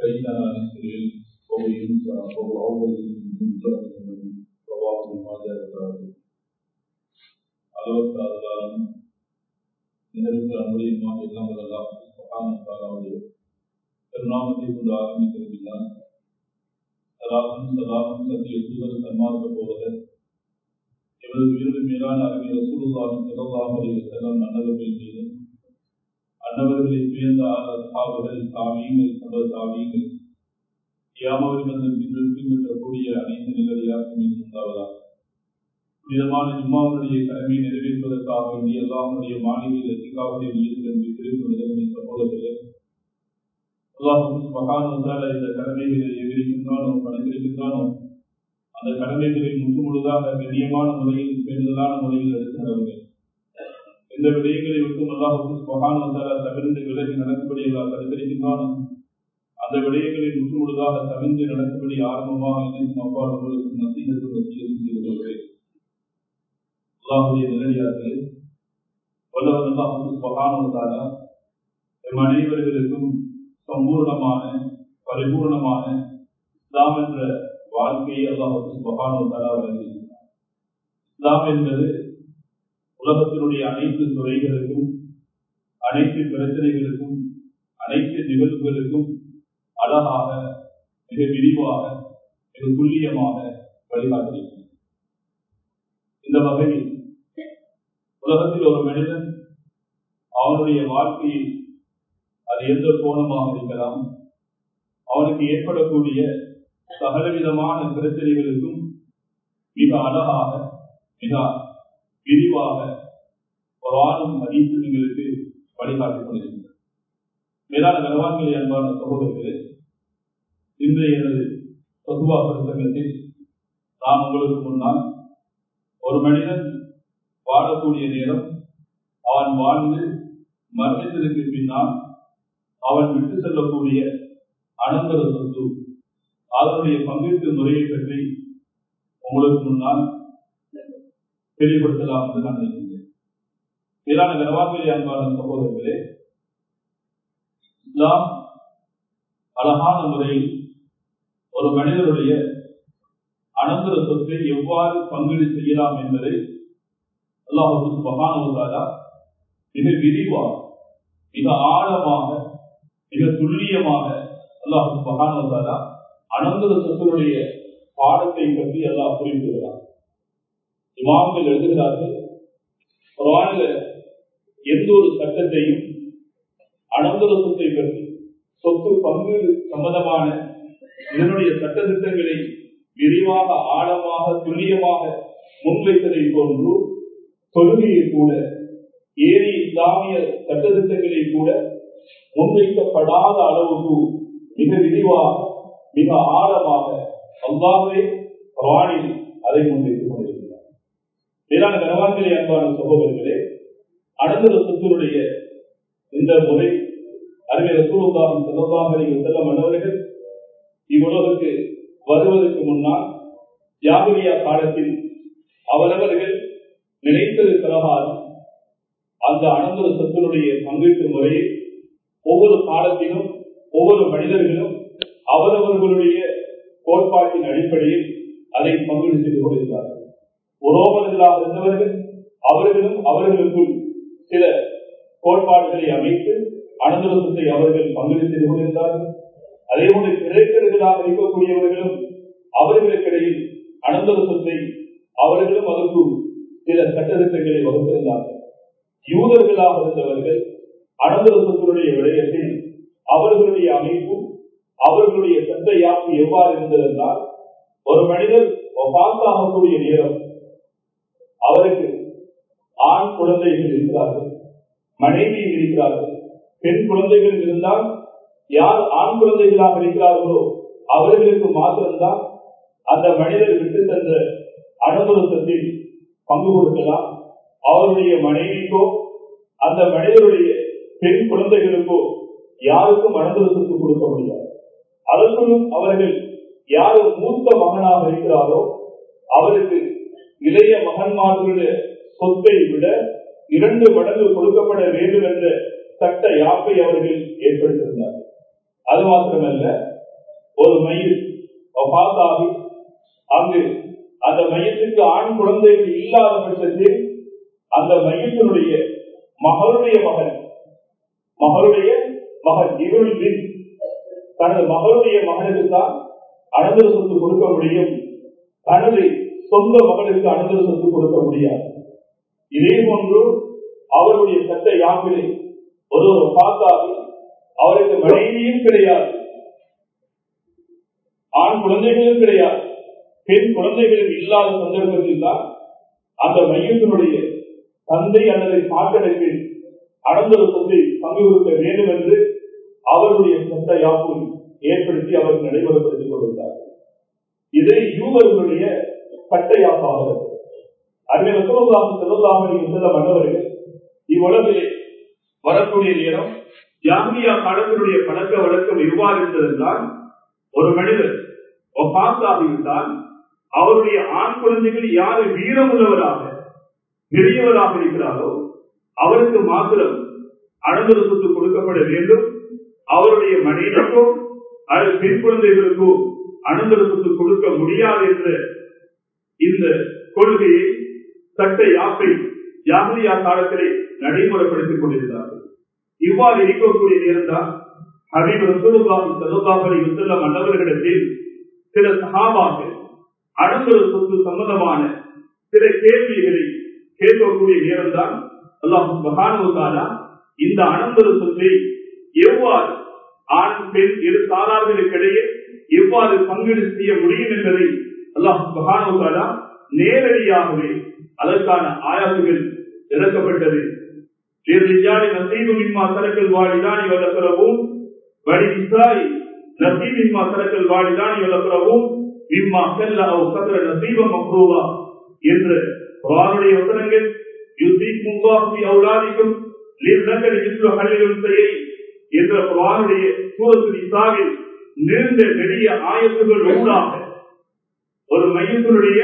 فإننا نسر وهو ينسى وهو أول من من رواه ابن ماجه وغيره அளவற்ற அதிகாரம் நிகழ்த்த அன்புடையமாக எல்லாம் வரலாம் சுகான தாலாவுடைய திருநாமத்தை கொண்டு ஆரம்பித்திருக்கிறார் சலாமும் சலாமும் சத்திய தூதர் சன்மார்க்க போவதர் இவரது உயிரின் மேலான அறிஞர் ரசூலுல்லாஹி ஸல்லல்லாஹு அலைஹி வஸல்லம் அன்னவர்கள் மீது அன்னவர்களை துயர்ந்த அசாபுகள் தாவியங்கள் சப தாவியங்கள் கியாமவரி மந்தம் பின்பு பின்பற்றக்கூடிய அனைத்து நிலையாக்கும் மீது உண்டாவதாக புனிதமான ஜும்மாவுடைய கடமையை நிறைவேற்றுவதற்காக வேண்டிய எல்லாமுடைய மாநில லட்சிக்காவுடைய நீதிலிருந்து திரும்ப நிலைமை சகோதரர்களே மகான் வந்தால இந்த கடமைகளை எதிர்க்கின்றானோ பணிந்திருக்கின்றானோ அந்த கடமைகளை முற்று முழுதாக கண்ணியமான முறையில் பேணுதலான முறையில் எடுக்கிறவர்கள் எந்த விடயங்களை விட்டும் அல்லாஹு மகான் வந்தால தவிர்த்து விலகி நடக்கும்படி எல்லாம் தடுத்திருக்கின்றானோ அந்த விடயங்களை முற்று முழுதாக தவிர்த்து நடக்கும்படி ஆரம்பமாக இணைக்கும் அவ்வாறு உங்களுக்கு மத்தியத்தில் வசியம் செய்து கொள்கிறேன் அல்லாஹுடைய நிலையார்களே வல்லவன் அல்லாஹு மகானவத்தால எம் அனைவர்களுக்கும் சம்பூர்ணமான பரிபூர்ணமான இஸ்லாம் என்ற வாழ்க்கையை அல்லாஹு மகானவத்தாலா வழங்கியிருக்கிறார் இஸ்லாம் என்பது உலகத்தினுடைய அனைத்து துறைகளுக்கும் அனைத்து பிரச்சனைகளுக்கும் அனைத்து நிகழ்வுகளுக்கும் அழகாக மிக விரிவாக மிக துல்லியமாக வழிகாட்டியிருக்கிறது இந்த வகையில் உலகத்தில் ஒரு மனிதன் அவனுடைய வாழ்க்கையில் அது எந்த கோணமாக இருக்கலாம் அவனுக்கு ஏற்படக்கூடிய சகலவிதமான பிரச்சனைகளுக்கும் மிக அழகாக மிக விரிவாக ஒரு ஆணும் மதிப்பீடுகளுக்கு வழிகாட்டிக் கொண்டிருக்கிறது மேலான கனவான்களை அன்பான சகோதரர்களே இன்றைய பொதுவா பிரசங்கத்தில் நான் உங்களுக்கு முன்னால் ஒரு மனிதன் வாழக்கூடிய நேரம் அவன் வாழ்ந்து மரணத்திற்கு பின்னால் அவன் விட்டு செல்லக்கூடிய அனந்தர சொத்து அதனுடைய பங்கீட்டு முறையை பற்றி உங்களுக்கு முன்னால் தெளிவுபடுத்தலாம் என்று நான் நினைக்கிறேன் மேலான கனவான்களே அன்பான சகோதரர்களே இஸ்லாம் அழகான முறையில் ஒரு மனிதனுடைய அனந்தர சொத்தை எவ்வாறு பங்கீடு செய்யலாம் என்பதை அல்லாஹு மகானவராஜா மிக விரிவாக மிக ஆழமாக மிக துல்லியமாக அல்லாஹு மகானவராஜா அனந்தர சொத்தினுடைய பாடத்தை பற்றி எல்லாம் புரிந்துகிறார் இமாம்கள் எழுதுகிறார்கள் குரானில எந்த ஒரு சட்டத்தையும் அனந்தர சொத்தை பற்றி சொத்து பங்கீடு சம்பந்தமான இதனுடைய சட்ட திட்டங்களை விரிவாக ஆழமாக துல்லியமாக முன்வைத்ததை போன்று தொழுகையை கூட ஏறி இஸ்லாமிய சட்டத்திட்டங்களை கூட முன்வைக்கப்படாத அளவுக்கு மிக விரிவாக மிக ஆழமாக அல்லாவே ராணில் அதை முன்வைத்துக் கொண்டிருக்கிறார் மேலான கனவான்களே அன்பான சகோதரர்களே அனந்தர சொத்தினுடைய இந்த முறை அறிவியல் ரசூலுல்லாஹி ஸல்லல்லாஹு அலைஹி வஸல்லம் மன்னவர்கள் இவ்வுலகுக்கு வருவதற்கு முன்னால் யாகுலியா காலத்தில் அவரவர்கள் நினைத்தது பிரகாரம் அந்த அனந்தர சொத்தினுடைய பங்கீட்டு முறையை ஒவ்வொரு காலத்திலும் ஒவ்வொரு மனிதர்களும் அவரவர்களுடைய கோட்பாட்டின் அடிப்படையில் அதை பங்கீடு செய்து கொண்டிருந்தார்கள் உரோமர்களாக இருந்தவர்கள் அவர்களும் அவர்களுக்குள் சில கோட்பாடுகளை அமைத்து அனந்தரசத்தை அவர்கள் பங்கீடு செய்து கொண்டிருந்தார்கள் அதே போன்று கிரேக்கர்களாக இருக்கக்கூடியவர்களும் அவர்களுக்கிடையில் அனந்தரசத்தை அவர்களும் அதற்கு சில சட்டத்திட்டங்களை வகுத்திருந்தார்கள் யூதர்களாக இருந்தவர்கள் அனந்தரசத்தினுடைய விடயத்தில் அவர்களுடைய அமைப்பு அவர்களுடைய சட்ட யாப்பு எவ்வாறு இருந்ததென்றால் ஒரு மனிதர் ஆகக்கூடிய நேரம் அவருக்கு ஆண் குழந்தைகள் இருக்கிறார்கள் மனைவி இருக்கிறார்கள் பெண் குழந்தைகள் இருந்தால் யார் ஆண் குழந்தைகளாக இருக்கிறார்களோ அவர்களுக்கு மாத்திரம்தான் அந்த மனிதர் விட்டு சென்ற அனுபவத்தில் பங்கு கொடுக்கலாம் அவருடைய மனைவிக்கோ அந்த மனிதருடைய பெண் குழந்தைகளுக்கோ யாருக்கும் அனுபவத்துக்கு கொடுக்க முடியாது அதற்குள்ளும் அவர்கள் யார் மூத்த மகனாக இருக்கிறாரோ அவருக்கு இளைய மகன்மார்களுடைய சொத்தை விட இரண்டு மடங்கு கொடுக்கப்பட வேண்டும் என்ற சட்ட யாப்பை அவர்கள் ஏற்படுத்தியிருந்தார்கள் அது மாத்திரமல்ல ஒரு மயில் பார்த்தாகி அங்கு அந்த மையத்திற்கு ஆண் குழந்தைகள் இல்லாத பட்சத்தில் அந்த மையத்தினுடைய மகளுடைய மகன் மகளுடைய மகன் இருள் தனது மகளுடைய மகனுக்கு தான் அனந்தர சொத்து கொடுக்க முடியும் தனது சொந்த மகனுக்கு அனந்தர சொத்து கொடுக்க முடியாது இதே போன்று அவருடைய சட்ட யாப்பிலே ஒரு ஒரு பார்த்தாலும் அவருக்கு மனைவியும் கிடையாது ஆண் குழந்தைகளும் கிடையாது பெண் குழந்தைகளும் இல்லாத சந்தர்ப்பத்தில் தான் அந்த மையத்தினுடைய தந்தை அல்லது பாட்டனுக்கு அனந்தர சொத்தை பங்கு கொடுக்க வேண்டும் என்று அவருடைய சட்ட யாப்பு ஏற்படுத்தி அவர் நடைமுறைப்படுத்திக் கொண்டிருந்தார்கள் இது யூதர்களுடைய சட்ட யாப்பாக அறிஞர் சுரதாக செல்லதாக செல்ல மன்னவர்கள் இவ்வுலகிலே வரக்கூடிய நேரம் ஜாமியா காலத்தினுடைய பழக்க வழக்கம் எவ்வாறு இருந்ததென்றால் ஒரு மனிதர் ஒப்பாசாகிவிட்டால் அவருடைய ஆண் குழந்தைகள் யாரு வீரமுள்ளவராக பெரியவராக இருக்கிறாரோ அவருக்கு மாத்திரம் அனந்தர சொத்து கொடுக்கப்பட வேண்டும் அவருடைய மனைவிக்கோ அல்லது பெண் குழந்தைகளுக்கோ அனந்தர சொத்து கொடுக்க முடியாது என்ற இந்த கொள்கையை சட்ட யாப்பை யாமிரியா காலத்திலே நடைமுறைப்படுத்திக் கொண்டிருந்தார்கள் இவ்வாறு இருக்கக்கூடிய நேரம்தான் ஹபீப் ரசூலுல்லாஹி ஸல்லல்லாஹு அலைஹி வஸல்லம் மன்னவர்களிடத்தில் சில சஹாபாக்கள் அனந்தர சொத்து சம்பந்தமான சில கேள்விகளை கேட்கக்கூடிய நேரம்தான் அல்லாஹ் சுப்ஹானஹு தஆலா இந்த அனந்தர சொத்தை எவ்வாறு ஆண் பெண் இரு சாரார்களுக்கிடையே எவ்வாறு பங்கீடு செய்ய முடியும் என்பதை அல்லாஹ் சுப்ஹானஹு தஆலா நேரடியாகவே அதற்கான ஆயாசுகள் இறக்கப்பட்டது للرجال نصيب مما ترك الوالدان والأقربون وللنساء نصيب مما ترك الوالدان والأقربون مما كل أو كثر نصيبا مفروضا என்ற குர்ஆனுடைய வசனங்கள் யுசிக்கும் அல்லாஹ் ஃபி அவுலாதிக்கும் லில்லகரி மிஸ்லு ஹல்லில் உன்சையை என்ற குர்ஆனுடைய சூரத்து நிசாவில் நீண்ட நெடிய ஆயத்துகள் ஊடாக ஒரு மையத்தினுடைய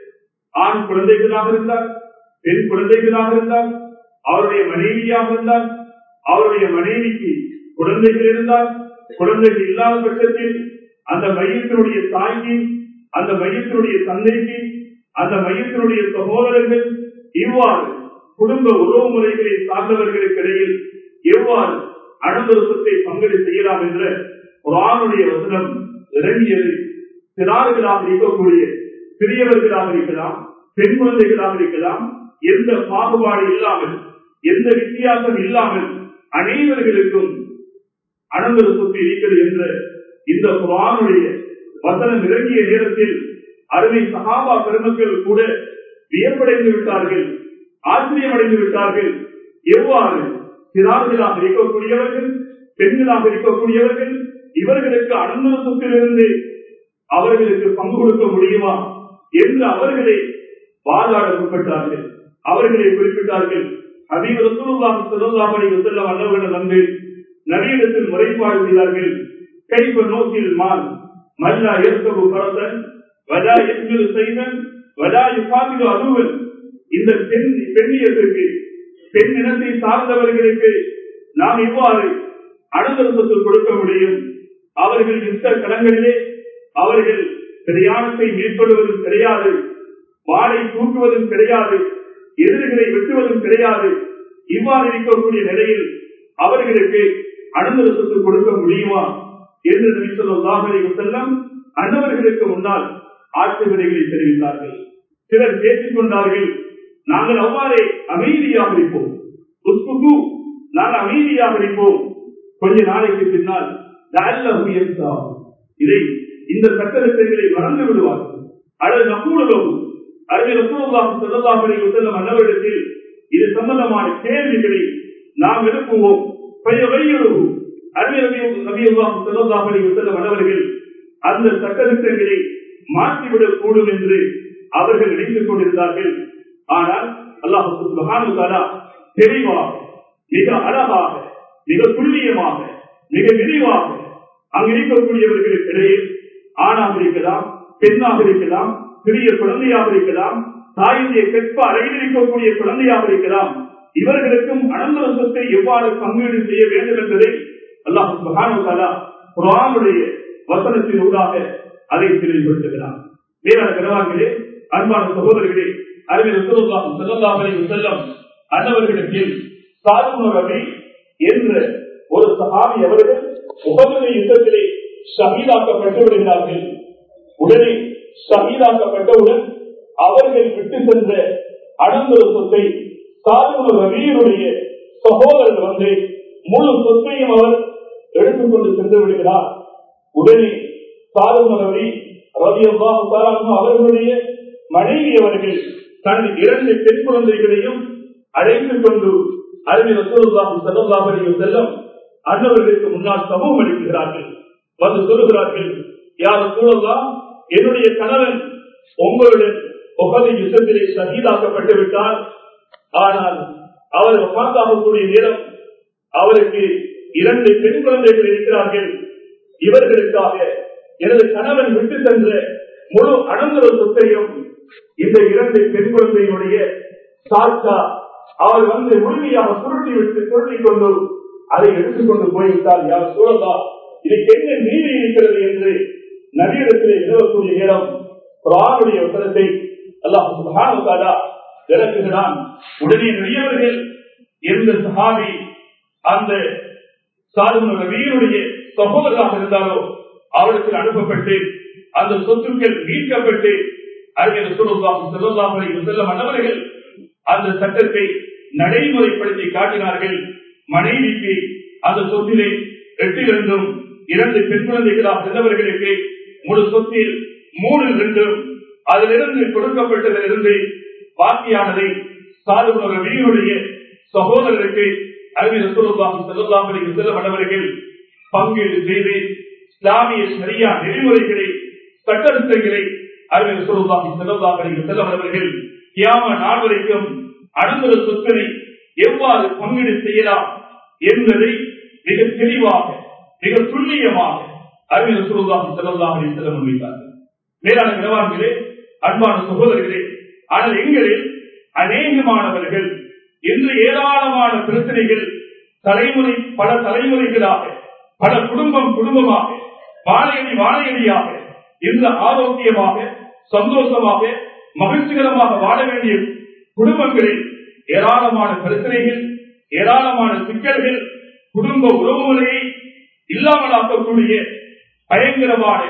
ஆண் குழந்தைகளாக இருந்தால் பெண் குழந்தைகளாக இருந்தால் அவருடைய மனைவியாக இருந்தால் அவருடைய மனைவிக்கு குழந்தைகள் இருந்தால் குழந்தைகள் இல்லாத பட்சத்தில் அந்த மையத்தினுடைய தாய்க்கு அந்த மையத்தினுடைய தந்தைக்கு அந்த மையத்தினுடைய சகோதரர்கள் இவ்வாறு குடும்ப உறவு முறைகளை சார்ந்தவர்களுக்கு இடையில் எவ்வாறு அனுபவத்தை பங்கீடு செய்யலாம் என்ற குரானுடைய வசனம் இறங்கியது சிறார்களாக இருக்கக்கூடிய சிறியவர்களாக இருக்கலாம் பெண் குழந்தைகளாக இருக்கலாம் எந்த பாகுபாடு இல்லாமல் எந்த வித்தியாசம் இல்லாமல் அனைவர்களுக்கும் அனந்தர சொத்து இருக்கிறது என்ற இந்த குரானுடைய வசனம் இறங்கிய நேரத்தில் அருமை சகாபா பெருமக்கள் கூட வியப்படைந்து விட்டார்கள் ஆச்சரியமடைந்து விட்டார்கள் எவ்வாறு சிறார்களாக இருக்கக்கூடியவர்கள் பெண்களாக இருக்கக்கூடியவர்கள் இவர்களுக்கு அனந்தர சொத்திலிருந்து அவர்களுக்கு பங்கு கொடுக்க முடியுமா என்று அவர்களே வாதாட முற்பட்டார்கள் அவர்களை குறிப்பிட்டார்கள் ஹபீப் ரசூலுல்லாஹி ஸல்லல்லாஹு அலைஹி வஸல்லம் அன்னவர்கள் வந்து நபியிடத்தில் முறைப்பாடு செய்தார்கள் கைஃப நோக்கில் மால் மல்லா யர்கபு ஃபரதன் வலா யஹ்மிலு சைதன் வலா யுகாதிலு அதுவன் இந்த பெண் பெண்ணியத்திற்கு பெண் இனத்தை சார்ந்தவர்களுக்கு நாம் இவ்வாறு அனுதரசத்து கொடுக்க முடியும் அவர்கள் யுத்த களங்களிலே அவர்கள் பிரயாணத்தை மேற்கொள்வதும் கிடையாது வாளை தூக்குவதும் கிடையாது எதிரிகளை வெட்டுவதும் கிடையாது இவ்வாறு இருக்கக்கூடிய நிலையில் அவர்களுக்கு அனுமதி கொடுக்க முடியுமா என்று நபிசல்லாஹரை செல்லம் அன்னவர்களுக்கு முன்னால் ஆட்சேபனைகளை தெரிவித்தார்கள் சிலர் பேசிக் கொண்டார்கள் நாங்கள் அவ்வாறே அமைதியாக இருப்போம் உஸ்புகு நாங்கள் அமைதியாக இருப்போம் கொஞ்ச நாளைக்கு பின்னால் இதை இந்த சட்டத்திட்டங்களை மறந்து விடுவார்கள் அல்லது நம்பூடலும் அறிஞர் செல்லும் அன்னவரிடத்தில் இது சம்பந்தமான கேள்விகளை நாம் எழுப்புவோம் மன்னவர்கள் அந்த சட்டத்திட்டங்களை மாற்றிவிடக் கூடும் என்று அவர்கள் நினைத்துக் கொண்டிருந்தார்கள் ஆனால் அல்லாஹு தெளிவாக மிக அழகாக மிக துல்லியமாக மிக விரிவாக அங்கு இருக்கக்கூடியவர்களுக்கு இடையே ஆணாக இருக்கலாம் பெண்ணாக இருக்கலாம் சிறிய குழந்தையாக இருக்கலாம் தாயுடைய கெற்ப அறையில் இருக்கக்கூடிய குழந்தையாக இருக்கலாம் இவர்களுக்கும் அனந்தரசத்தை எவ்வாறு பங்கீடு செய்ய வேண்டும் என்பதை அல்லாஹு குரானுடைய வசனத்தின் ஊடாக அதை தெளிவுபடுத்துகிறார் வேறான கனவான்களே அன்பான சகோதரர்களே அறிவியல் செல்லல்லாமலை செல்லம் அன்னவர்களிடத்தில் சாதுன ரவி என்ற ஒரு சகாபி அவர்கள் உபதுரை யுத்தத்திலே ஷஹீதாக்கப்பட்டு விடுகிறார்கள் உடனே ஷஹீதாக்கப்பட்டவுடன் அவர்கள் விட்டு சென்ற அடங்குற சொத்தை சாதுன ரவியனுடைய சகோதரர் வந்து முழு சொத்தையும் அவர் எடுத்துக்கொண்டு சென்று விடுகிறார் உடனே சாதுன ரவி ரவி அவர்களுடைய மனைவி அவர்கள் தன் இரண்டு பெண் குழந்தைகளையும் அழைத்துக் கொண்டு அறிவியல் செல்லல்லாமலையும் செல்லும் அன்னவர்களுக்கு முன்னால் சமூகம் அளிக்கிறார்கள் வந்து சொல்லுகிறார்கள் யார் சூழல்லாம் என்னுடைய கணவன் உங்களுடன் உகதை யுத்தத்திலே சகிதாக்கப்பட்டு விட்டார் ஆனால் அவர் பார்த்தாகக்கூடிய நேரம் அவருக்கு இரண்டு பெண் குழந்தைகள் இருக்கிறார்கள் இவர்களுக்காக எனது கணவன் விட்டு சென்ற முழு அனந்தர சொத்தையும் இந்த இரண்டு பெண் குழந்தையுடைய சாட்சா அவர் வந்து முழுமையாக சுருட்டி விட்டு சுருட்டி கொண்டு அதை எடுத்துக்கொண்டு போய்விட்டால் யார் சூழலா இதுக்கு என்ன நீதி இருக்கிறது என்று நவீனத்திலே நிலவக்கூடிய நேரம் குரானுடைய வசனத்தை அல்லாஹ் சுபஹானுக்காரா விளக்குகிறான் உடனே நிறையவர்கள் எந்த சஹாபி அந்த சாதுன வீருடைய சகோதரராக இருந்தாரோ அவருக்கு அனுப்பப்பட்டு அந்த சொத்துக்கள் மீட்கப்பட்டு அறிஞர் செல்லம் மன்னவர்கள் அந்த சட்டத்தை நடைமுறைப்படுத்தி காட்டினார்கள் மனைவிக்கு அந்த சொத்திலே எட்டிலிருந்தும் இரண்டு பெண் குழந்தைகளாக இருந்தவர்களுக்கு முழு சொத்தில் மூணு ரெண்டும் அதிலிருந்து கொடுக்கப்பட்டதிலிருந்து பாக்கியானதை சாதுபுர வீருடைய சகோதரருக்கு அறிஞர் செல்லம் செல்ல மன்னவர்கள் பங்கீடு செய்து இஸ்லாமிய சரியா நெறிமுறைகளை சட்டத்திட்டங்களை அறிஞர் சொல்லுவாங்க செல்லவாக செல்லவர்கள் கியாம நாள் வரைக்கும் அனந்தர சொத்தினை எவ்வாறு பங்கீடு செய்யலாம் என்பதை மிக தெளிவாக மிக துல்லியமாக அறிஞர் சொல்லுவாங்க செல்லவாக செல்ல முன்வைத்தார்கள் மேலான நிலவான்களே அன்பான சகோதரர்களே ஆனால் எங்களில் அநேகமானவர்கள் இன்று ஏராளமான பிரச்சனைகள் தலைமுறை பல தலைமுறைகளாக பல குடும்பம் குடும்பமாக வாழையடி வாழையடியாக இந்த ஆரோக்கியமாக சந்தோஷமாக மகிழ்ச்சிகரமாக வாழ வேண்டிய குடும்பங்களில் ஏராளமான பிரச்சனைகள் ஏராளமான சிக்கல்கள் குடும்ப உறவுமுறையை இல்லாமலாக்கக்கூடிய பயங்கரமான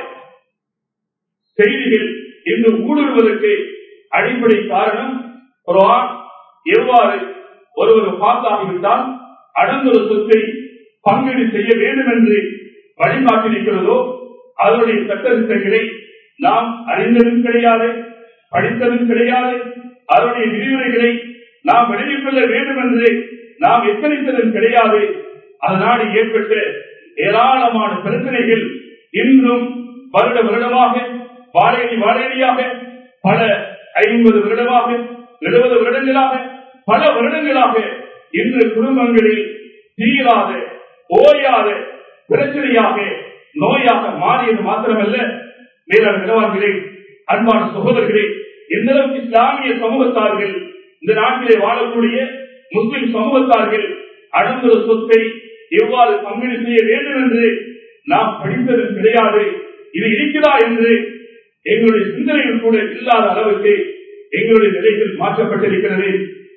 செய்திகள் இன்று ஊடுருவதற்கு அடிப்படை காரணம் குரான் எவ்வாறு ஒருவர் பார்த்தாகிவிட்டால் அடங்குற சொத்தை பங்கீடு செய்ய வேண்டும் என்று வழிகாட்டிருக்கிறதோ அதனுடைய சட்டத்திட்டங்களை நாம் அறிந்ததும் கிடையாது படித்ததும் கிடையாது அதனுடைய விரிவுரைகளை நாம் வெளியிக் கொள்ள வேண்டும் என்று நாம் எத்தனைத்ததும் கிடையாது அதனால் ஏற்பட்ட ஏராளமான பிரச்சனைகள் இன்றும் வருட வருடமாக வாழையடி வாழையடியாக பல ஐம்பது வருடமாக எழுபது வருடங்களாக பல வருடங்களாக இன்று குடும்பங்களில் தீராத ஓயாத பிரச்சனையாக நோயாக மாறியது மாத்திரமல்ல மேலான நிலவான்களே அன்பான சகோதரர்களே எந்த அளவுக்கு இஸ்லாமிய சமூகத்தார்கள் இந்த நாட்டிலே வாழக்கூடிய முஸ்லிம் சமூகத்தார்கள் அடங்குற சொத்தை எவ்வாறு பங்கீடு செய்ய வேண்டும் என்று நாம் படித்ததும் கிடையாது இது இருக்கிறதா என்று எங்களுடைய சிந்தனைகள் கூட இல்லாத அளவுக்கு எங்களுடைய நிலைகள் மாற்றப்பட்டிருக்கிறது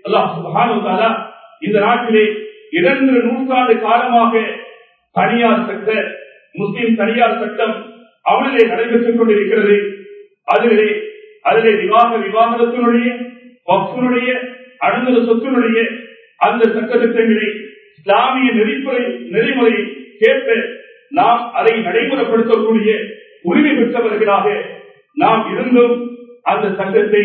அல்லாஹ் இந்த நாட்டிலே இரண்டு நூற்றாண்டு காலமாக தனியார் சட்ட முஸ்லிம் தனியார் சட்டம் அவனிலே நடைபெற்றுக் கொண்டிருக்கிறது அதிலே அதிலே விவாக விவாகரத்தினுடைய வக்ஃபினுடைய அணுகல சொத்தினுடைய அந்த சட்டத்திட்டங்களை இஸ்லாமிய நெறிமுறை நெறிமுறையை கேட்டு நாம் அதை நடைமுறைப்படுத்தக்கூடிய உரிமை பெற்றவர்களாக நாம் இருந்தும் அந்த சட்டத்தை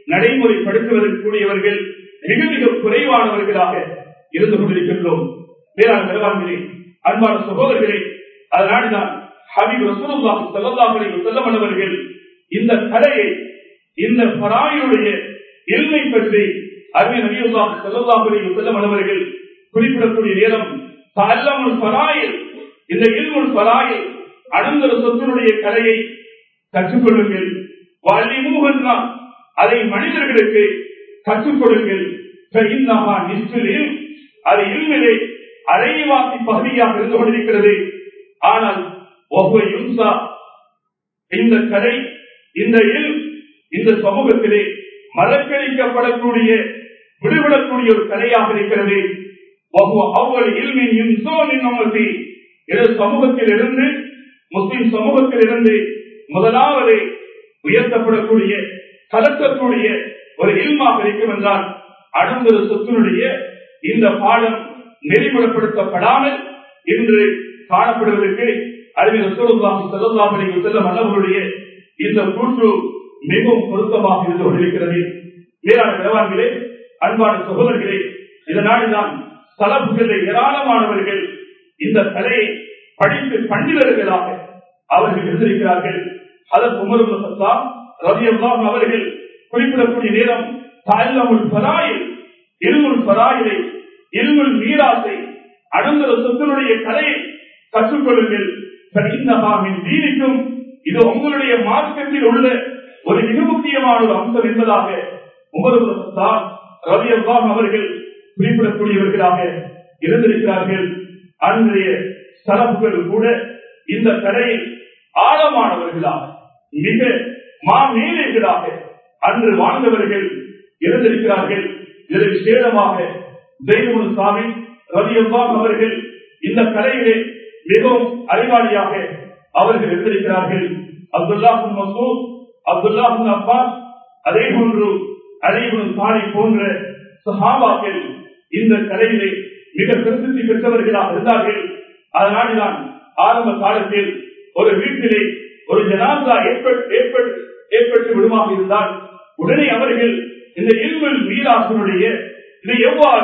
நடைமுறைப்படுத்துவதற்குரியவர்கள் மிக மிக குறைவானவர்களாக இருந்து கொண்டிருக்கின்றோம் வேளாண் நிலவான்களே அன்பான சகோதரர்களே அதனால்தான் ஹபீப் ரசூலுல்லாஹி ஸல்லல்லாஹு அலைஹி வஸல்லம் அவர்கள் இந்த கலையை இந்த பராயுடைய எல்மை பற்றி அறிஞர் நபியுல்லாஹி ஸல்லல்லாஹு அலைஹி வஸல்லம் அவர்கள் குறிப்பிடக்கூடிய நேரம் தல்லமுல் பராயில் இந்த இல்முல் பராயில் அனந்தர சொத்தினுடைய கலையை கற்றுக்கொள்ளுங்கள் வள்ளிமூ என்றால் அதை மனிதர்களுக்கு கற்றுக் கொடுங்கள் நிச்சயில் அது இல்மிலே அரைவாசி பகுதியாக இருந்து கொண்டிருக்கிறது ஆனால் ஒவ்வொரு யும்சா இந்த கலை இந்த இல் இந்த சமூகத்திலே மறக்கடிக்கப்படக்கூடிய விடுபடக்கூடிய ஒரு கலையாக இருக்கிறது அவ்வளவு இல்மின் இன்சோனின் நமதி சமூகத்தில் இருந்து முஸ்லிம் சமூகத்தில் இருந்து முதலாவது உயர்த்தப்படக்கூடிய கலக்கக்கூடிய ஒரு இல்மாக இருக்கும் என்றால் அடம்பது சொத்தினுடைய இந்த பாடம் நெறிமுறைப்படுத்தப்படாமல் இன்று காணப்படுவதற்கு அறிவியல் சோழாமி செல்லல்லாமலை செல்லும் அண்ணவர்களுடைய இந்த கூற்று மிகவும் பொருத்தமாக இருந்து கொண்டிருக்கிறது மேலான நிலவான்களே அன்பான சகோதரர்களே இதனால்தான் தலப்புகளை ஏராளமானவர்கள் இந்த கலையை படித்து பண்டிதர்களாக அவர்கள் இருந்திருக்கிறார்கள் அதற்கு உமரும் சத்தாம் ரவி அல்லாம் அவர்கள் குறிப்பிடக்கூடிய நேரம் தாய்லமுல் பராயில் இருமுல் பராயிலை இருமுல் மீராசை அனந்தர சொத்தினுடைய கலையை கற்றுக்கொள்ளுங்கள் தீனிக்கும் இது உங்களுடைய மார்க்கத்தில் உள்ள ஒரு மிக முக்கியமான ஒரு அம்சம் என்பதாக உமரும் சத்தாம் ரவி அல்லாம் அவர்கள் குறிப்பிடக்கூடியவர்களாக இருந்திருக்கிறார்கள் அன்றைய சரப்புகள் கூட இந்த கலையில் ஆழமானவர்களாக மிக மாமேலைகளாக அன்று வாழ்ந்தவர்கள் இருந்திருக்கிறார்கள் இதில் விசேடமாக தெய்வமுல் சாமி ரவியம்பாம் அவர்கள் இந்த கலையிலே மிகவும் அறிவாளியாக அவர்கள் இருந்திருக்கிறார்கள் அப்துல்லாஹுன் மசூத் அப்துல்லாஹுன் அப்பாஸ் அதே போன்று அலைபுன் சாலி போன்ற சஹாபாக்கள் இந்த கலையிலே மிக பிரசித்தி பெற்றவர்களாக இருந்தார்கள் அதனால்தான் ஆரம்ப காலத்தில் ஒரு வீட்டிலே ஒரு ஜனாதா ஏற்பட்டு விடுமாக இருந்தால் உடனே அவர்கள் இந்த இல்மல் மீராசனுடைய இதை எவ்வாறு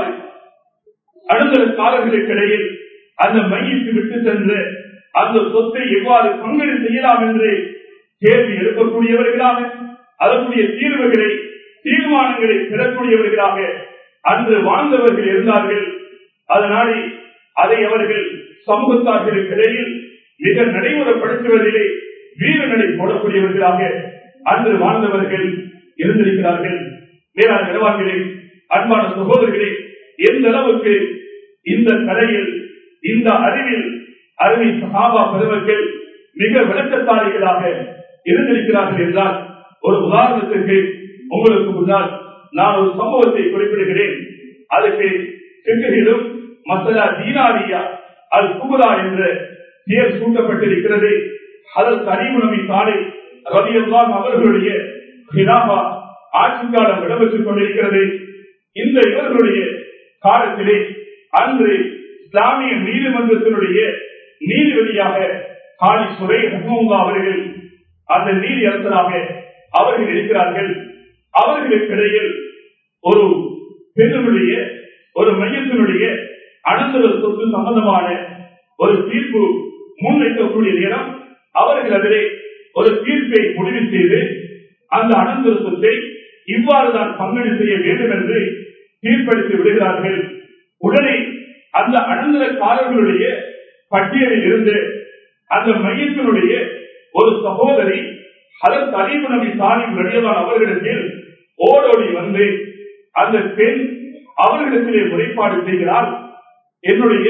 அனுதலக்காரர்களுக்கிடையில் அந்த மையத்து விட்டு சென்ற அந்த சொத்தை எவ்வாறு பங்கீடு செய்யலாம் என்று கேள்வி எழுப்பக்கூடியவர்களாக அதற்குரிய தீர்வுகளை தீர்மானங்களை பெறக்கூடியவர்களாக அன்று வாழ்ந்தவர்கள் இருந்தார்கள் அதனாலே அதை அவர்கள் சமூகத்தார்களுக்கு இடையில் மிக நடைமுறைப்படுத்துவதிலே வீர நடை போடக்கூடியவர்களாக அன்று வாழ்ந்தவர்கள் இருந்திருக்கிறார்கள் வேளாண் நிலவார்களே அன்பான சகோதரர்களே எந்த அளவுக்கு இந்த கலையில் இந்த அறிவில் அறிவை சகாபா பெருமக்கள் மிக விளக்கத்தாரிகளாக இருந்திருக்கிறார்கள் என்றால் ஒரு உதாரணத்திற்கு உங்களுக்கு முன்னால் நான் ஒரு சம்பவத்தை குறிப்பிடுகிறேன் அதுக்கு செங்குகளிலும் மசலா தீனாரியா அல் குபுரா என்ற பெயர் சூட்டப்பட்டிருக்கிறது அதற்கு அறிவுணவி சாலை ரவியல்லாம் அவர்களுடைய ஹிராபா ஆட்சி காலம் இடம்பெற்றுக் கொண்டிருக்கிறது இந்த இவர்களுடைய காலத்திலே அன்று இஸ்லாமிய நீதிமன்றத்தினுடைய நீதிபதியாக காலி சுரை ரஹமுல்லா அவர்கள் அந்த நீதி அரசராக அவர்கள் இருக்கிறார்கள் அவர்களுக்கிடையில் ஒரு பெண்ணுடைய ஒரு மையத்தினுடைய அனந்தர சொத்து சம்பந்தமான ஒரு தீர்ப்பு முன்வைக்கக்கூடிய நேரம் அவர்கள் அதிலே ஒரு தீர்ப்பை முடிவு செய்து அந்த அனந்தர சொத்தை இவ்வாறு தான் பங்கீடு செய்ய வேண்டும் என்று தீர்ப்பளித்து விடுகிறார்கள் உடனே அந்த அனந்தரக்காரர்களுடைய பட்டியலில் இருந்து அந்த மையத்தினுடைய ஒரு சகோதரி அதற்கு அறிவு நபி சாலிம் ரடியவான் அவர்களிடத்தில் ஓடோடி வந்து அந்த பெண் அவர்களிடத்திலே முறைப்பாடு செய்கிறார் என்னுடைய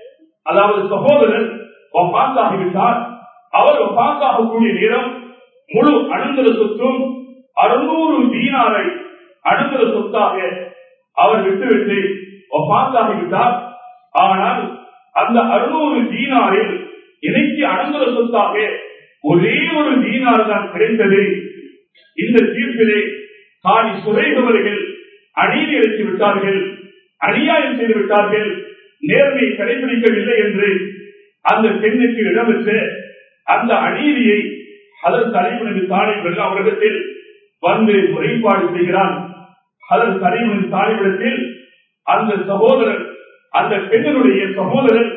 அதாவது சகோதரர் ஆகிவிட்டார் அவர் கூடிய நேரம் முழு அனந்தர சொத்தும் அறுநூறு தீனாரை அனந்தர சொத்தாக அவர் விட்டுவிட்டு ஆகிவிட்டார் ஆனால் அந்த அறுநூறு தீனாரில் இணைக்கு அனந்தர சொத்தாக ஒரே ஒரு தீனார் தான் கிடைத்தது இந்த தீர்ப்பிலே காலி சுரேகவர்கள் அநீதி இழைத்து விட்டார்கள் அநியாயம் செய்து விட்டார்கள் நேர்மையை கடைபிடிக்கவில்லை என்று அந்த பெண்ணுக்கு இடம்பெற்ற அந்த அநீதியை அதன் தலைவனின் தாழை வெள்ள அவரிடத்தில் வந்து முறைப்பாடு செய்கிறான் அதன் தலைவனின் தாழிவிடத்தில் அந்த சகோதரர் அந்த பெண்ணினுடைய சகோதரர்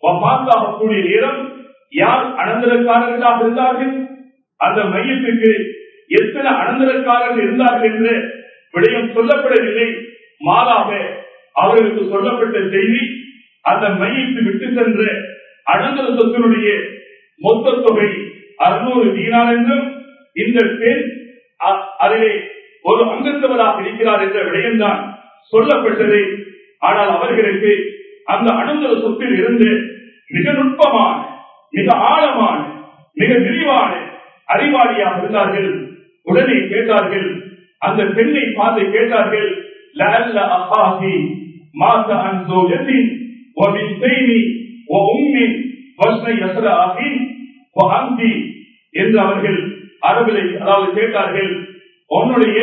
கூடிய நேரம் யார் அனந்தரக்காரர்களாக இருந்தார்கள் அந்த மையத்துக்கு எத்தனை அனந்தரக்காரர்கள் இருந்தார்கள் என்று விடயம் சொல்லப்படவில்லை மாறாக அவர்களுக்கு சொல்லப்பட்ட செய்தி அந்த மையத்தை விட்டு சென்ற அனந்தர சொத்தினுடைய மொத்த தொகை அறுநூறு தீனார் என்றும் இந்த பெண் அதிலே ஒரு அங்கத்தவராக இருக்கிறார் என்ற விடயம்தான் சொல்லப்பட்டது ஆனால் அவர்களுக்கு அந்த அனந்தர சொத்தில் இருந்து மிக நுட்பமான மிக ஆழமான மிக விரிவான அறிவாளியாக இருந்தார்கள் உடனே கேட்டார்கள் அந்த பெண்ணை பார்த்து கேட்டார்கள் لعل أخاكي مات عن زوجة وبنتين وأم وابني يسر أخ وأنت என்று அவர்கள் அரபிலை அதாவது கேட்டார்கள் உன்னுடைய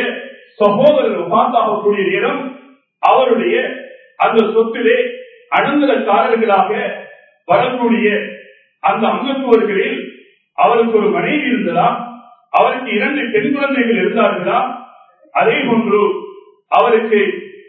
சகோதரர் பார்த்தாகக்கூடிய நேரம் அவருடைய அந்த சொத்திலே அனந்தரக்காரர்களாக வரக்கூடிய அந்த அங்கத்துவர்களில் அவருக்கு ஒரு மனைவி இருந்ததா அவருக்கு இரண்டு பெண் குழந்தைகள் இருந்தார்களா அதே போன்று அவருக்கு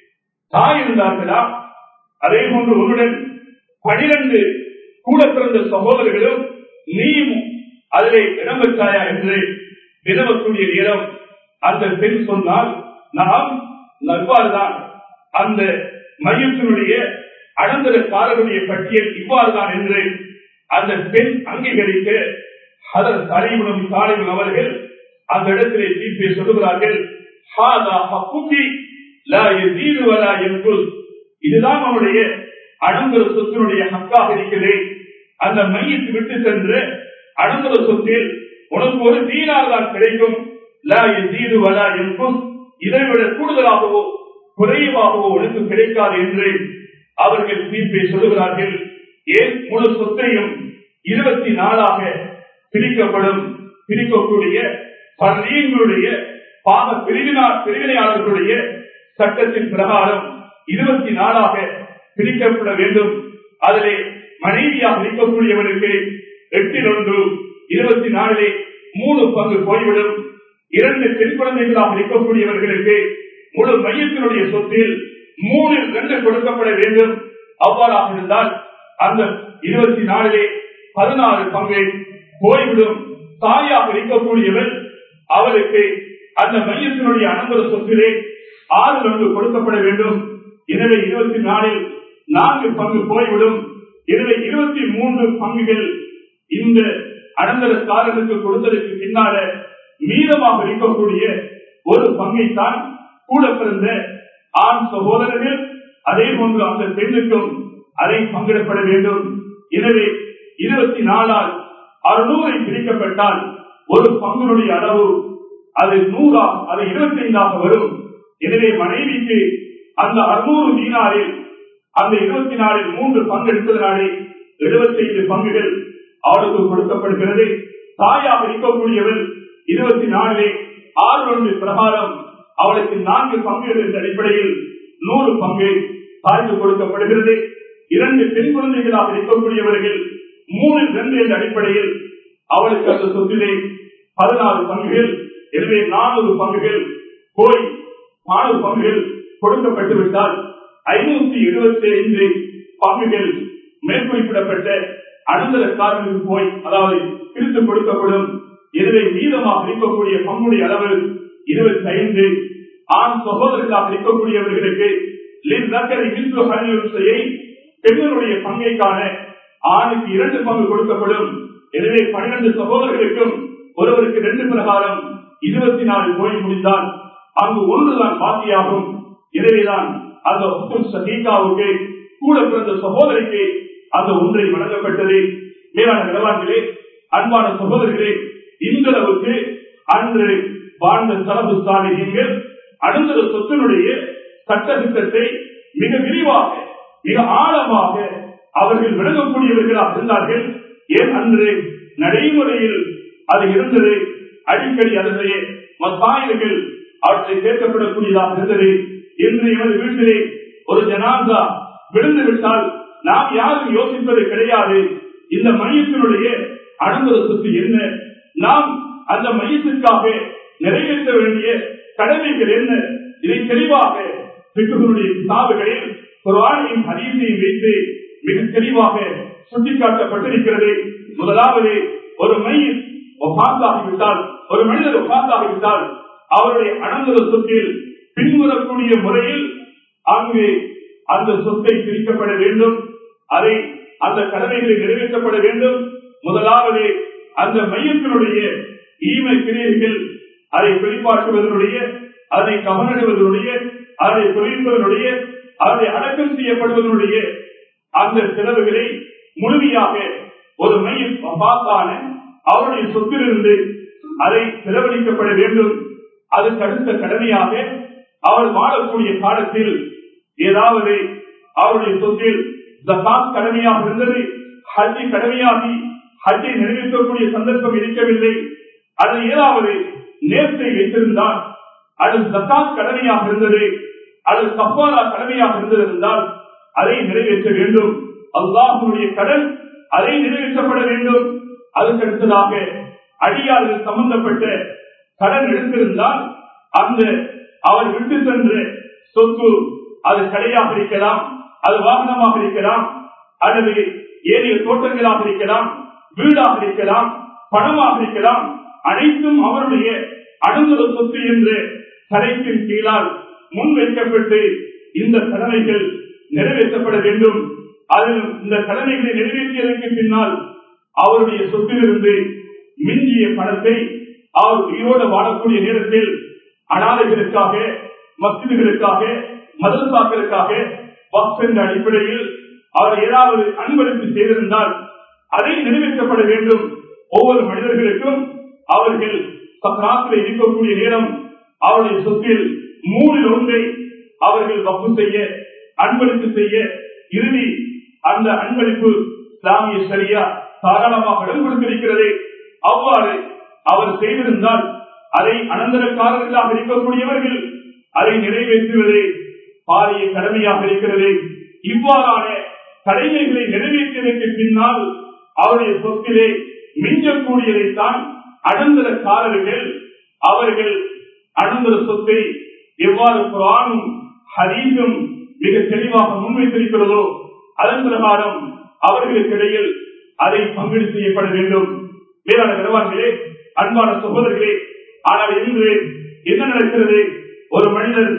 தாய் இருந்தார்களா அதே போன்று உன்னுடன் பனிரெண்டு கூட பிறந்த சகோதரர்களும் நீயும் அதிலே இடம்பெற்றாயா என்று வினவக்கூடிய நேரம் அந்த பெண் சொன்னால் நாம் நவ்வாறுதான் அந்த மையத்தினுடைய அனந்தரக்காரருடைய பட்டியல் இவ்வாறுதான் என்று அந்த பெண் அங்கீகரிக்க அதன் தலைமுனம் தாலிமுன் அவர்கள் அந்த இடத்திலே தீர்ப்பை சொல்லுகிறார்கள் "ஹாதா ஹக்குகி லா யஸீது வலா யன்குஸ்." இதுதான் அவனுடைய அனந்தர சொத்தினுடைய ஹக்காக இருக்கிறது அந்த மையத்தை விட்டு சென்று அனந்தர சொத்தில் உனக்கு ஒரு தீனார் தான் கிடைக்கும் லா யஸீது வலா யன்குஸ். இதை விட கூடுதலாகவோ குறைவாகவோ உனக்கு கிடைக்காது என்று அவர்கள் தீர்ப்பை சொல்லுகிறார்கள் ஏன் முழு சொத்தையும் இருபத்தி நாலாக பிரிக்கப்படும் பிரிக்கக்கூடிய பள்ளியங்களுடைய பாக பிரிவினார் பிரிவினையாளர்களுடைய சட்டத்தின் பிரகாரம் இருபத்தி நாலாக பிரிக்கப்பட வேண்டும் அதிலே மனைவியாக இருக்கக்கூடியவருக்கு எட்டில் ஒன்று இருபத்தி நாலிலே மூணு பங்கு போய்விடும் இரண்டு பெண் குழந்தைகளாக இருக்கக்கூடியவர்களுக்கு முழு மையத்தினுடைய சொத்தில் மூணில் ரெண்டு கொடுக்கப்பட வேண்டும் அவ்வாறாக இருந்தால் அந்த இருபத்தி நாலிலே பதினாறு பங்கு போய்விடும் தாயாக இருக்கக்கூடியவர் அவருக்கு அந்த மையத்தினுடைய அனந்தர சொத்திலே ஆறு பங்கு கொடுக்கப்பட வேண்டும் எனவே இருபத்தி நாலில் நான்கு பங்கு போய்விடும் எனவே இருபத்தி மூன்று பங்குகள் இந்த அனந்தரக்காரனுக்கு கொடுத்ததற்கு பின்னால மீதமாக இருக்கக்கூடிய ஒரு பங்கைத்தான் கூட பிறந்த ஆண் சகோதரர்கள் அதே போன்று அந்த பெண்ணுக்கும் அதை பங்கிடப்பட வேண்டும் எனவே இருபத்தி நாலால் அறுநூறை பிரிக்கப்பட்டால் ஒரு பங்கினுடைய அளவு அது நூறா அது இருபத்தி ஐந்தாக வரும் எனவே மனைவிக்கு அந்த அறுநூறு தீனாரில் அந்த இருபத்தி நாலில் மூன்று பங்கு எடுப்பதனாலே எழுபத்தி ஐந்து பங்குகள் அவளுக்கு கொடுக்கப்படுகிறது தாயாக இருக்கக்கூடியவள் இருபத்தி நாலிலே ஆறு ஒன்று பிரகாரம் அவளுக்கு நான்கு பங்குகள் என்ற அடிப்படையில் நூறு பங்கு தாய்க்கு கொடுக்கப்படுகிறது இரண்டு பெண் குழந்தைகளாக இருக்கக்கூடியவர்கள் மூணு ரெண்டு என்ற அடிப்படையில் அவளுக்கு அந்த சொத்திலே பதினாறு பங்குகள் எனவே நானூறு பங்குகள் போய் நானூறு பங்குகள் கொடுக்கப்பட்டு விட்டால் ஐநூத்தி எழுபத்தி ஐந்து பங்குகள் மேற்குறிப்பிடப்பட்ட அனந்தரக்காரர்களுக்கு போய் அதாவது பிரித்து கொடுக்கப்படும் எனவே மீதமாக இருக்கக்கூடிய பங்குடைய அளவு இருபத்தி ஐந்து ஆண் சகோதரர்களாக இருக்கக்கூடியவர்களுக்கு பெண்களுடைய பங்கை காண ஆணுக்கு இரண்டு பங்கு கொடுக்கப்படும் எனவே பன்னிரண்டு சகோதரர்களுக்கும் ஒருவருக்கு ரெண்டு பிரகாரம் இருபத்தி நாலு போய் முடிந்தால் அங்கு ஒன்றுதான் பாக்கியாகும் எனவேதான் அந்த ஒப்பும் சதீகாவுக்கு கூட பிறந்த சகோதரிக்கு அந்த ஒன்றை வழங்கப்பட்டது மேலான நிலவாண்டிலே அன்பான சகோதரர்களே இந்த அளவுக்கு அன்று வாழ்ந்த தரப்பு சாலைகள் அனந்தர சொத்தினுடைய சட்டத்திட்டத்தை மிக விரிவாக மிக ஆழமாக அவர்கள் விளங்கக்கூடியவர்களாக இருந்தார்கள் ஏன் அன்று நடைமுறையில் அது இருந்தது அடிக்கடி அதனுடைய மத்தாயர்கள் அவற்றை கேட்கப்படக்கூடியதாக இருந்தது இன்று எமது வீட்டிலே ஒரு ஜனாதா விழுந்து விட்டால் நாம் யாரும் யோசிப்பது கிடையாது இந்த மையத்தினுடைய அனுமத சொத்து என்ன நாம் அந்த மையத்திற்காக நிறைவேற்ற வேண்டிய கடமைகள் என்ன இதை தெளிவாக பிக்குகளுடைய கிதாபுகளில் குரானையும் ஹதீஸையும் வைத்து மிக தெளிவாக சுட்டிக்காட்டப்பட்டிருக்கிறது முதலாவது ஒரு மையம் ஒப்பாந்தாகிவிட்டால் ஒரு மனிதர் ஒப்பாந்தாகிவிட்டால் அவருடைய அனந்தர சொத்தில் பின்வரக்கூடிய முறையில் அங்கு அந்த சொத்தை பிரிக்கப்பட வேண்டும் அதை அந்த கடமைகளை நிறைவேற்றப்பட வேண்டும் முதலாவது அந்த மையத்தினுடைய ஈமை கிரியைகள் அதை வெளிப்பாட்டுவதனுடைய அதை கவனிடுவதனுடைய அதை குறைப்பதனுடைய அதை அடக்கம் செய்யப்படுவதனுடைய அந்த செலவுகளை முழுமையாக ஒரு மையம் பார்த்தான அவருடைய சொத்திலிருந்து அதை செலவழிக்கப்பட வேண்டும் அதுக்கு அடுத்த கடமையாக அவர் வாழக்கூடிய காலத்தில் ஏதாவது அவருடைய சொத்தில் ஜகாத் கடமையாக இருந்தது ஹஜ்ஜி கடமையாகி ஹஜ்ஜை நிறைவேற்றக்கூடிய சந்தர்ப்பம் இருக்கவில்லை அது ஏதாவது நேர்த்தை வைத்திருந்தால் அது ஜகாத் கடமையாக இருந்தது அது கப்பாரா கடமையாக இருந்திருந்தால் அதை நிறைவேற்ற வேண்டும் அல்லாஹுடைய கடன் அதை நிறைவேற்றப்பட வேண்டும் அதுக்கு அடுத்ததாக அடியார்கள் சம்பந்தப்பட்ட கடன் எடுத்திருந்தால் அந்த அவர் விட்டு சென்ற சொத்து அது கடையாக இருக்கலாம் அது வாகனமாக இருக்கலாம் அல்லது ஏரிய தோட்டங்களாக இருக்கலாம் வீடாக இருக்கலாம் பணமாக இருக்கலாம் அனைத்தும் அவருடைய அனுமத சொத்து என்ற தலைப்பின் கீழால் முன்வைக்கப்பட்டு இந்த கடமைகள் நிறைவேற்றப்பட வேண்டும் அதில் இந்த கடமைகளை நிறைவேற்றியதற்கு பின்னால் அவருடைய சொத்திலிருந்து மிஞ்சிய பணத்தை அவர் உயிரோடு வாழக்கூடிய நேரத்தில் அனாதைகளுக்காக மசிதிகளுக்காக மதரசாக்களுக்காக வக்ஃப் என்ற அடிப்படையில் அவர் ஏதாவது அன்பளிப்பு செய்திருந்தால் அதை நிறைவேற்றப்பட வேண்டும் ஒவ்வொரு மனிதர்களுக்கும் அவர்கள் சக்கராத்தில் இருக்கக்கூடிய நேரம் அவருடைய சொத்தில் மூணில் ஒன்றை அவர்கள் வப்பு செய்ய அன்பளிப்பு செய்ய இறுதி அந்த அன்பளிப்பு இஸ்லாமிய சரியா தாராளமாக இடம் கொடுத்திருக்கிறது அவ்வாறு அவர் செய்திருந்தால் அதை அனந்தரக்காரர்களாக இருக்கக்கூடியவர்கள் அதை நிறைவேற்றுவதே பாரிய கடமையாக இருக்கிறது இவ்வாறான கடமைகளை நிறைவேற்றியதற்கு பின்னால் அவருடைய சொத்திலே மிஞ்சக்கூடியதைத்தான் அனந்தரக்காரர்கள் அவர்கள் அனந்தர சொத்தை எவ்வாறு குரானும் ஹரீஸும் மிக தெளிவாக முன்வைத்திருக்கிறதோ அதன் பிரகாரம் அவர்களுக்கு இடையில் அதை பங்கீடு செய்யப்பட வேண்டும் வேளாண் நிறுவனங்களே அன்பான சகோதரர்களே ஆனால் இன்று என்ன நடக்கிறது ஒரு மனிதன்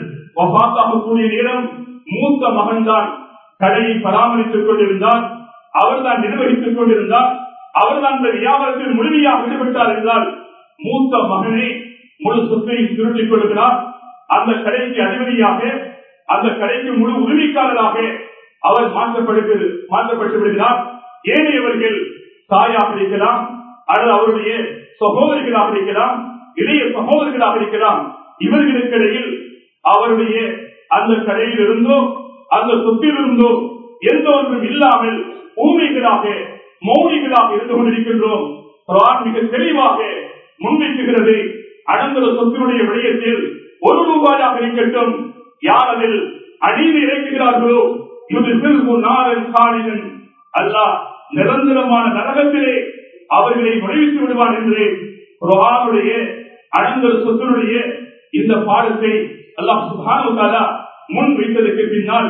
கூடிய நேரம் மூத்த மகன்தான் கடையை பராமரித்துக் கொண்டிருந்தார் அவர்தான் நிர்வகித்துக் கொண்டிருந்தார் அவர்தான் இந்த வியாபாரத்தில் முழுமையாக ஈடுபட்டார் என்றால் மூத்த மகனே முழு சொத்தையும் சுருட்டிக் கொள்கிறார் அந்த கடைக்கு அதிபதியாக அந்த கடைக்கு முழு உரிமைக்காரராக அவர் மாற்றப்படுகிறது மாற்றப்பட்டு விடுகிறார் ஏனையவர்கள் தாயாக இருக்கலாம் அல்லது அவருடைய சகோதரிகளாக இருக்கலாம் இளைய சகோதரர்களாக இருக்கலாம் இவர்களுக்கு இடையில் அவருடைய அந்த கடையில் இருந்தோ அந்த சொத்தில் இருந்தோ எந்த ஒன்றும் இல்லாமல் ஊமைகளாக மௌனிகளாக இருந்து கொண்டிருக்கின்றோம் குரான் மிக தெளிவாக முன்வைக்குகிறது அனந்தர சொத்தினுடைய விடயத்தில் ஒரு ரூபாயாக இருக்கட்டும் யார் அதில் அநீதி இறைக்குகிறார்களோ இது சிறு நாரன் காலினன் அல்லாஹ் நிரந்தரமான நரகத்திலே அவர்களை நுழைவித்து விடுவான் என்று குரானுடைய அனந்தர சொத்தினுடைய இந்த பாடத்தை அல்லாஹ் சுபானுகாலா முன் வைத்ததற்கு பின்னால்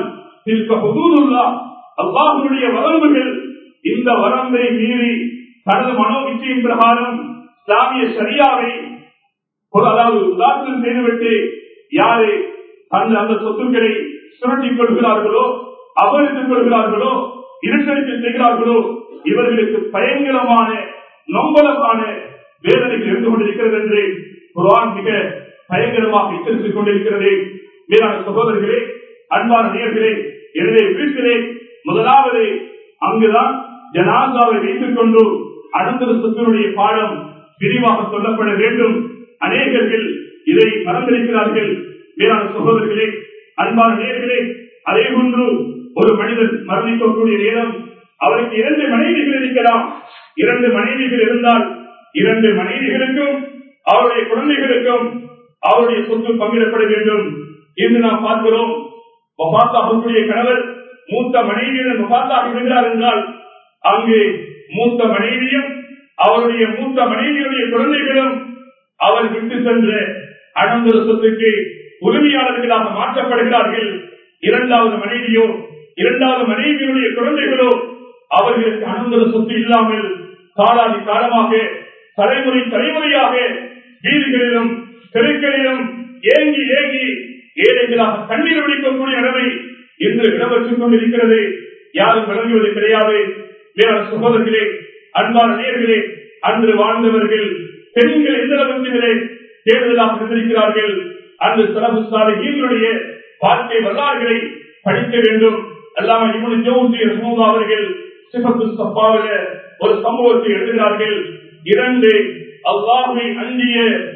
அல்லாஹனுடைய வரம்புகள் இந்த வரம்பை மீறி தனது மனோவிச்சையின் பிரகாரம் இஸ்லாமிய சரியாவை ஒரு அதாவது உதாரணம் செய்துவிட்டு யாரு அந்த அந்த சொத்துக்களை சுரட்டிக் கொள்கிறார்களோ அபகரித்துக் கொள்கிறார்களோ இருட்டடித்து செய்கிறார்களோ இவர்களுக்கு பயங்கரமான நொம்பலமான வேதனைகள் இருந்து கொண்டிருக்கிறது என்று குரான் மிக பயங்கரமாக எச்சரித்துக் கொண்டிருக்கிறது மேலான சகோதரர்களே அன்பான நேர்களே எனவே வீட்டிலே முதலாவது அங்குதான் ஜனாதாவை வைத்துக் கொண்டு அனந்தர சொத்தினுடைய பாடம் விரிவாக சொல்லப்பட வேண்டும் அநேகர்கள் இதை மறந்திருக்கிறார்கள் மேலான சகோதரர்களே அன்பான நேர்களே அதே போன்று ஒரு மனிதன் மரணிக்கக்கூடிய நேரம் அவருக்கு இரண்டு மனைவிகள் இருக்கலாம் இரண்டு மனைவிகள் இருந்தால் இரண்டு மனைவிகளுக்கும் அவருடைய குழந்தைகளுக்கும் அவருடைய சொத்து பங்கிடப்பட வேண்டும் என்று நாம் பார்க்கிறோம் வபாத்தாகக்கூடிய கணவர் மூத்த மனைவியுடன் வபாத்தாக விடுகிறார் என்றால் அங்கு மூத்த மனைவியும் அவருடைய மூத்த மனைவியுடைய குழந்தைகளும் அவர் விட்டு சென்ற அனந்தர சொத்துக்கு உரிமையாளர்களாக மாற்றப்படுகிறார்கள் இரண்டாவது மனைவியோ இரண்டாவது மனைவியுடைய குழந்தைகளோ அவர்களுக்கு அனந்தர சொத்து இல்லாமல் காலாதி காலமாக தலைமுறை தலைமுறையாக வீதிகளிலும் தெருக்களிலும் ஏங்கி ஏங்கி ஏழைகளாக கண்ணீர் வடிக்கக்கூடிய நிலைமை இன்று இடம்பெற்றுக் கொண்டிருக்கிறது யாரும் விளங்குவது கிடையாது வேற சகோதரர்களே அன்பான நேர்களே அன்று வாழ்ந்தவர்கள் பெண்கள் எந்த அளவுக்கு தேர்தலாக இருந்திருக்கிறார்கள் அன்று சிறப்பு சாலைகளுடைய வாழ்க்கை வரலாறுகளை படிக்க வேண்டும் அல்லாம இவனு ஜோசி ரசூதா அவர்கள் சிபத்து சப்பாவில ஒரு சம்பவத்தை எழுதுகிறார்கள் இரண்டு அல்லாஹை அண்டிய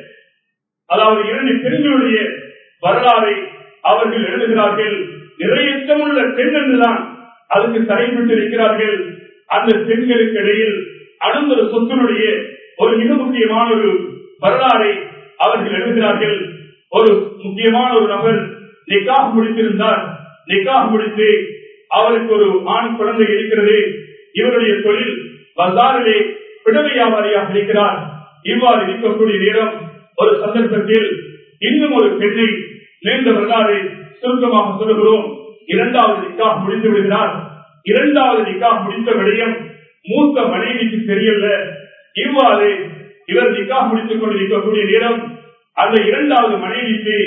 அதாவது இரண்டு பெண்களுடைய வரலாறை அவர்கள் எழுதுகிறார்கள் நிறையற்றமுள்ள பெண் என்றுதான் அதுக்கு தலைப்பட்டிருக்கிறார்கள் அந்த பெண்களுக்கு இடையில் அனுமதி சொத்தினுடைய ஒரு மிக முக்கியமான ஒரு வரலாறை அவர்கள் எழுதுகிறார்கள் ஒரு முக்கியமான ஒரு நபர் நிக்காக முடித்திருந்தார் நிக்காக முடித்து அவருக்கு ஒரு ஆண் குழந்தை இருக்கிறது இவருடைய தொழில் பசாரிலே பிடவை வியாபாரியாக இருக்கிறார் இவ்வாறு இருக்கக்கூடிய நேரம் ஒரு சந்தர்ப்பத்தில் இன்னும் ஒரு பெண்ணை நீண்ட வரலாறு சுருக்கமாக சொல்லுகிறோம் இரண்டாவது நிக்காக முடித்து விடுகிறார் இரண்டாவது நிக்காக முடித்த விடயம் மூத்த மனைவிக்கு தெரியல இவ்வாறு இவர் நிக்காக முடித்துக் கொண்டிருக்கக்கூடிய நேரம் அந்த இரண்டாவது மனைவிக்கு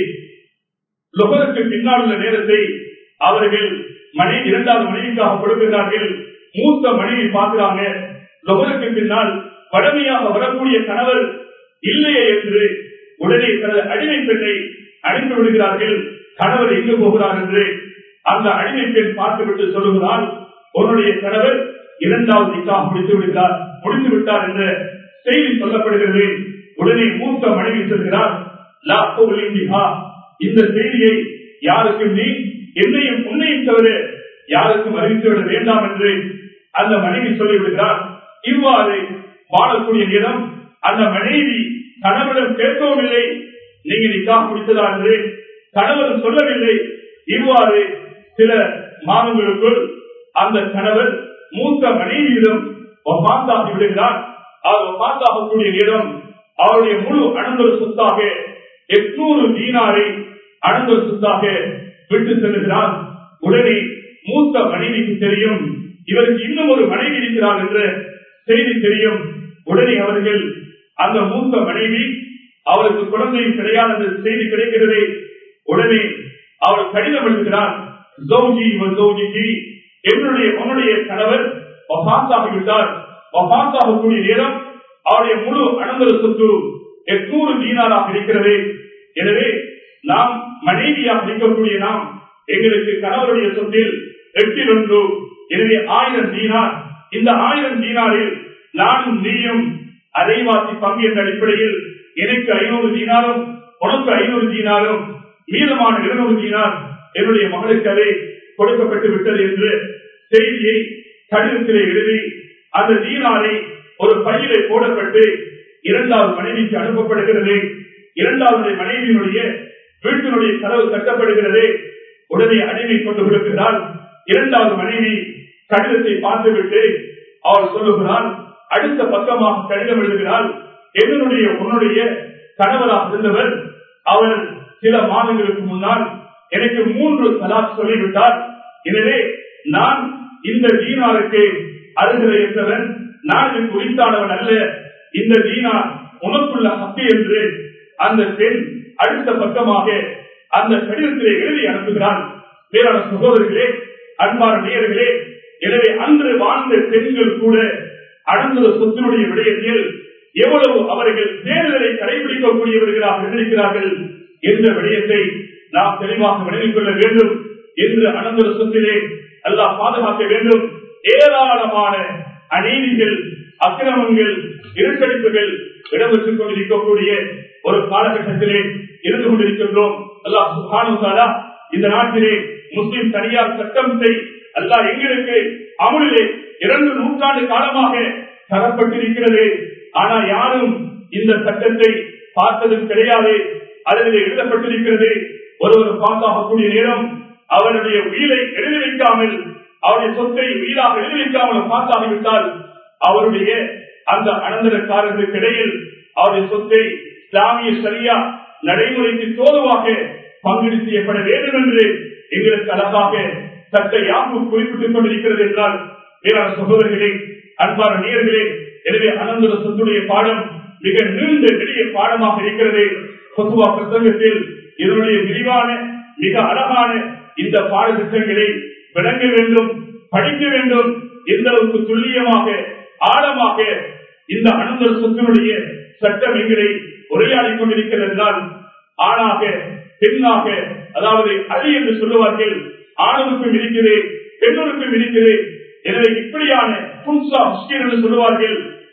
லொகருக்கு பின்னால் உள்ள நேரத்தை அவர்கள் மனைவி இரண்டாவது மனைவிக்காக கொடுக்கிறார்கள் மூத்த மனைவி பார்க்கிறாங்க லொகருக்கு பின்னால் வடமையாக வரக்கூடிய கணவர் இல்லையே என்று உடனே தனது அடிமை பெண்ணை அனுப்பி விடுகிறார்கள் கணவர் எங்கு போகிறார் என்று அந்த அடிமை பெண் பார்த்துவிட்டு சொல்லுகிறார் உன்னுடைய கணவர் இரண்டாவது நிக்காக முடித்து விடுகிறார் முடித்து விட்டார் என்ற செய்தி சொல்லப்படுகிறது உடனே மூத்த மனைவி சொல்கிறார் லா கோலிஹா இந்த செய்தியை யாருக்கும் நீ என்னையும் உன்னையும் தவிர யாருக்கும் அறிவித்துவிட வேண்டாம் என்று அந்த மனைவி சொல்லிவிடுகிறார் இவ்வாறு வாழக்கூடிய நேரம் அந்த மனைவி கணவரிடம் கேட்கவும் இல்லை நீங்க நிக்கா முடித்ததா என்று கணவர் சொல்லவில்லை இவ்வாறு சில மாதங்களுக்குள் அந்த கணவர் மூத்த மனைவியிடம் ஒப்பாந்தாகி விடுகிறார் அவர் ஒப்பாந்தாகக்கூடிய நேரம் அவருடைய முழு அனந்தர சொத்தாக எட்நூறு தீனாரை அனந்தர சொத்தாக விட்டு செல்லுகிறார் உடனே மூத்த மனைவிக்கு தெரியும் இவருக்கு இன்னும் ஒரு மனைவி இருக்கிறார் என்ற செய்தி தெரியும் உடனே அவர்கள் அந்த மூத்த மனைவி அவருக்கு குழந்தை கிடையாது என்ற செய்தி கிடைக்கிறது உடனே அவர் கடிதம் எழுதுகிறார் ஜௌஜி ஜௌஜிக்கு என்னுடைய உன்னுடைய கணவர் வபாத்தாகிவிட்டார் வபாத்தாகக்கூடிய நேரம் அவருடைய முழு அனந்தர சொத்து எட்நூறு தீனாராக இருக்கிறது எனவே நாம் மனைவியாக இருக்கக்கூடிய நாம் எங்களுக்கு கணவருடைய சொத்தில் எட்டில் ஒன்று எனவே ஆயிரம் தீனார் இந்த ஆயிரம் தீனாரில் நானும் நீயும் அரைவாசி பங்கு என்ற அடிப்படையில் எனக்கு ஐநூறு தீனாரும் உனக்கு ஐநூறு தீனாரும் மீதமான இருநூறு தீனார் என்னுடைய மகளுக்கு அதை கொடுக்கப்பட்டு விட்டது என்று செய்தியை கடிதத்திலே எழுதி அந்த தீனாரை ஒரு பையிலே போடப்பட்டு இரண்டாவது மனைவிக்கு அனுப்பப்படுகிறது இரண்டாவது மனைவியினுடைய வீட்டினுடைய கதவு கட்டப்படுகிறது உடனே அடிமை கொண்டு கொடுக்கிறார் இரண்டாவது மனைவி கடிதத்தை பார்த்துவிட்டு அவர் சொல்லுகிறார் அடுத்த பக்கமாக கடிதம் எழுதுகிறார் என்னுடைய உன்னுடைய கணவராக இருந்தவர் அவர் சில மாதங்களுக்கு முன்னால் எனக்கு மூன்று தலாக் சொல்லிவிட்டார் எனவே நான் இந்த தீனாருக்கு அருகிலையற்றவன் நான் இதற்கு உரித்தானவன் அல்ல இந்த தீனார் உனக்குள்ள ஹக்கு என்று அந்த பெண் அடுத்த பக்கமாக அந்த கடிதத்திலே எழுதி அனுப்புகிறான் வேறான சகோதரர்களே அன்பான நேயர்களே எனவே அன்று வாழ்ந்த பெண்கள் கூட அடங்குற சொத்தினுடைய விடயத்தில் எவ்வளவு அவர்கள் தேர்தலை கடைபிடிக்கக்கூடியவர்களாக இருந்திருக்கிறார்கள் என்ற விடயத்தை நாம் தெளிவாக விளங்கிக் கொள்ள வேண்டும் என்று அனந்தர சொத்திலே அல்லாஹ் பாதுகாக்க வேண்டும் ஏராளமான அநீதிகள் அக்கிரமங்கள் இருட்டடிப்புகள் இடம்பெற்றுக் கொண்டிருக்கக்கூடிய ஒரு காலகட்டத்திலே இருந்து கொண்டிருக்கின்றோம் அல்லாஹ் சுகானுசாரா இந்த நாட்டிலே முஸ்லிம் தனியார் சட்டத்தை அல்லாஹ் எங்களுக்கு அமுலிலே இரண்டு நூற்றாண்டு காலமாக தரப்பட்டிருக்கிறது ஆனா யாரும் இந்த சட்டத்தை பார்த்ததும் கிடையாது அதில் எழுதப்பட்டிருக்கிறது ஒருவர் பாசாகக்கூடிய நேரம் அவருடைய உயிரை எழுதி வைக்காமல் அவருடைய சொத்தை உயிராக எழுதி வைக்காமல் பாசாகிவிட்டால் அவருடைய அந்த அனந்தரக்காரர்களுக்கு இடையில் அவருடைய சொத்தை இஸ்லாமிய சரியா நடைமுறைக்கு தோதுவாக பங்கீடு செய்யப்பட வேண்டும் என்று எங்களுக்கு அழகாக சட்ட யாப்பு குறிப்பிட்டுக் கொண்டிருக்கிறது என்றால் வேளாண் சகோதரர்களே அன்பான நேர்களே எனவே அனந்தர சொத்துடைய பாடம் மிக நீண்ட பெரிய பாடமாக இருக்கிறது பொதுவா பிரசங்கத்தில் இதனுடைய விரிவான மிக அழகான இந்த பாடத்திட்டங்களை விளங்க வேண்டும் படிக்க வேண்டும் எந்த அளவுக்கு துல்லியமாக ஆழமாக இந்த அனந்தர சொத்தினுடைய சட்டம் எங்களை உரையாடி கொண்டிருக்கிறது என்றால் ஆணாக பெண்ணாக அதாவது அலி என்று சொல்லுவார்கள் ஆணுக்கும் இருக்குது பெண்ணுக்கும் இருக்குது எனவே இப்படியான புன்சா முஸ்கீர் என்று சொல்லுவார்கள்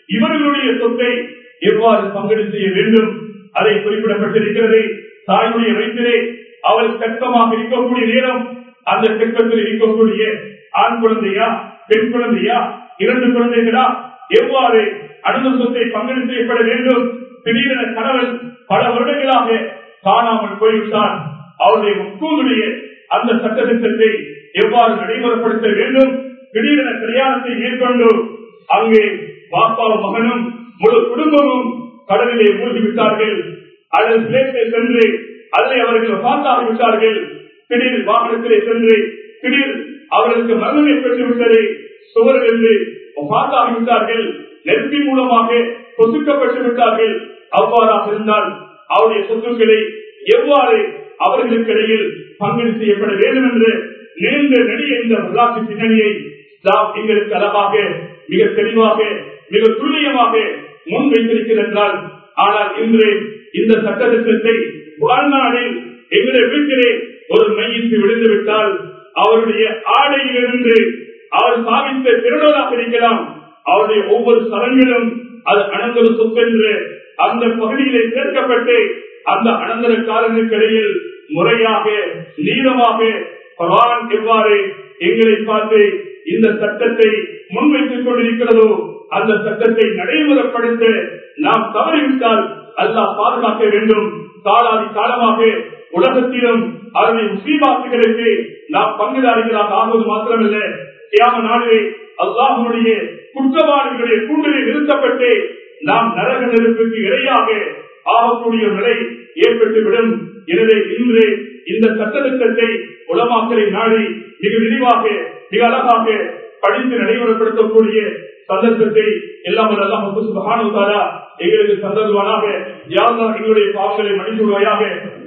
இவர்களுடைய சொத்தை எவ்வாறு பங்கீடு செய்ய வேண்டும் அதை குறிப்பிடப்பட்டிருக்கிறது தாயுடைய வயிற்றிலே அவள் கஷ்டமாக இருக்கக்கூடிய நேரம் அந்த கஷ்டத்தில் இருக்கக்கூடிய ஆண் குழந்தையா பெண் குழந்தையா இரண்டு குழந்தைகளா எவ்வாறு அனும சொத்தை பங்கீடு செய்யப்பட வேண்டும் திடீரென கணவன் பல வருடங்களாக காணாமல் போய்விட்டான் அவருடைய முக்கூதுடைய அந்த சட்ட திட்டத்தை எவ்வாறு நடைமுறைப்படுத்த வேண்டும் திடீரென கல்யாணத்தை மேற்கொண்டு அங்கே பாப்பாவும் மகனும் முழு குடும்பமும் கடலிலே மூழ்கிவிட்டார்கள் அல்லது பிளேட்டை சென்று அதிலே அவர்கள் பார்த்தாகி விட்டார்கள் திடீர் வாகனத்திலே சென்று திடீர் அவர்களுக்கு மரணம் ஏற்பட்டு விட்டது சுவர் என்று பார்த்தாகி விட்டார்கள் நெருப்பின் மூலமாக பொசுக்கப்பட்டு விட்டார்கள் அவ்வாறாக இருந்தால் அவருடைய சொத்துக்களை எவ்வாறு அவர்களுக்கு இடையில் பங்கீடு செய்யப்பட வேண்டும் என்று நீண்ட நெடிய இந்த வரலாற்று பின்னணியை நாம் எங்களுக்கு அழகாக மிக தெளிவாக மிக துல்லியமாக முன்வைத்திருக்கிறது என்றால் ஆனால் இன்று இந்த சட்ட திட்டத்தை வாழ்நாளில் எங்களுடைய வீட்டிலே ஒரு மையத்து விழுந்து விட்டால் அவருடைய ஆடையிலிருந்து அவர் சாதித்த திறனராக இருக்கலாம் அவருடைய ஒவ்வொரு சடங்களும் அது அனந்தர சொத்தென்று அந்த பகுதியிலே சேர்க்கப்பட்டு அந்த அனந்தரக்காரனுக்கு இடையில் முறையாக நீளமாக பகவான் எவ்வாறு எங்களை பார்த்து இந்த சட்டத்தை முன்வைத்துக் கொண்டிருக்கிறதோ அந்த சட்டத்தை நடைமுறைப்படுத்த நாம் தவறிவிட்டால் அல்லாஹ் பாதுகாக்க வேண்டும் காலாதி காலமாக உலகத்திலும் அதனை முசீபாத்துகளுக்கு நாம் பங்குதாரிகளாக ஆகுவது மாத்திரமல்ல கியாம நாளிலே அல்லாஹனுடைய குற்றவாளிகளுடைய கூண்டிலே நிறுத்தப்பட்டு நாம் நரக நெருப்புக்கு இடையாக ஆகக்கூடிய நிலை ஏற்பட்டுவிடும் எனவே இன்று இந்த சட்டத்திட்டத்தை உலமாக்களை நாடி மிக விரிவாக மிக அழகாக படித்து நடைமுறைப்படுத்தக்கூடிய சந்தர்ப்பத்தை எல்லாம் அல்லாஹாலா எங்களுக்கு சந்தர்ப்பமாக யாரெல்லாம் எங்களுடைய பாவங்களை மன்னிச்சுடுவாயாக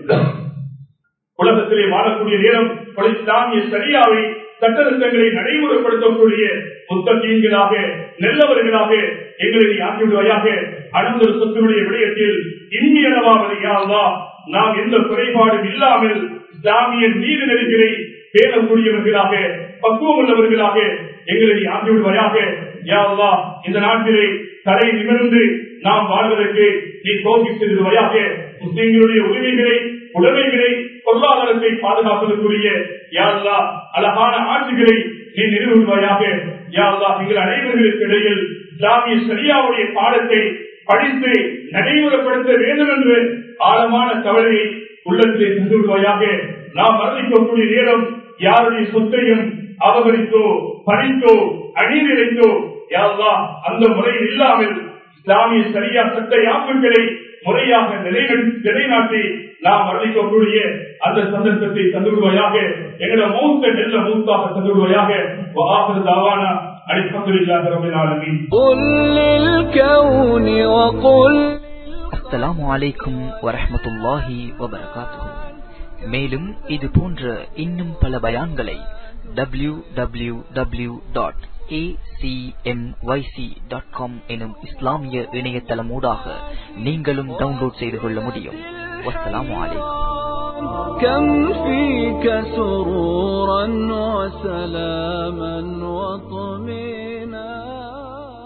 உலகத்திலே வாழக்கூடிய நேரம் இஸ்லாமிய சரியாவை சட்டத்திட்டங்களை நடைமுறைப்படுத்தக்கூடிய புத்தகங்களாக நல்லவர்களாக எங்களை ஆக்கிவிடுவாயாக அனந்தர சொத்தினுடைய விடயத்தில் இன்மையளவாவது யாவா நாம் எந்த குறைபாடும் இல்லாமல் இஸ்லாமிய நீதி நெறிகளை பேணக்கூடியவர்களாக பக்குவம் உள்ளவர்களாக எங்களை ஆக்கிவிடுவாயாக யாவா இந்த நாட்டிலே தலை நிமிர்ந்து நாம் வாழ்வதற்கு நீ கோபி செல்வாயாக முஸ்லிம்களுடைய உரிமைகளை உடைமைகளை பொருளாதாரத்தை பாதுகாப்பதற்குரிய யாருலா அழகான ஆட்சிகளை நீ நிறுவுவாயாக யாருலா எங்கள் அனைவர்களுக்கு இடையில் இஸ்லாமிய சரியாவுடைய பாடத்தை படித்து நடைமுறைப்படுத்த வேண்டும் என்று ஆழமான கவலையை உள்ளத்திலே சென்று விடுவாயாக நாம் மரணிக்கக்கூடிய நேரம் யாருடைய சொத்தையும் அபகரித்தோ பறித்தோ அநீதிரைத்தோ யாருலா அந்த முறையில் இல்லாமல் இஸ்லாமிய சரியா சட்ட யாப்புகளை முறையாக நிலைநாட்டி நாம் மரணிக்கக்கூடிய அந்த சந்தர்ப்பத்தை தந்துவிடுவாயாக எங்களை மூத்த நெல்ல மூத்தாக தந்துவிடுவாயாக வாகன தாவானா அடிப்பந்தில்லாத ரபிலாளமி قل للكون وقل அஸ்ஸலாமு அலைக்கும் வரஹ்மத்துல்லாஹி வபரகாத்துஹு மேலும் இது போன்ற இன்னும் பல பயான்களை W W W dot dot com எனும் இஸ்லாமிய இணையதளமூடாக நீங்களும் டவுன்லோட் செய்து கொள்ள முடியும் வஸ்ஸலாமு அலைக்கும் كم فيك سرورا وسلاما وطمئنا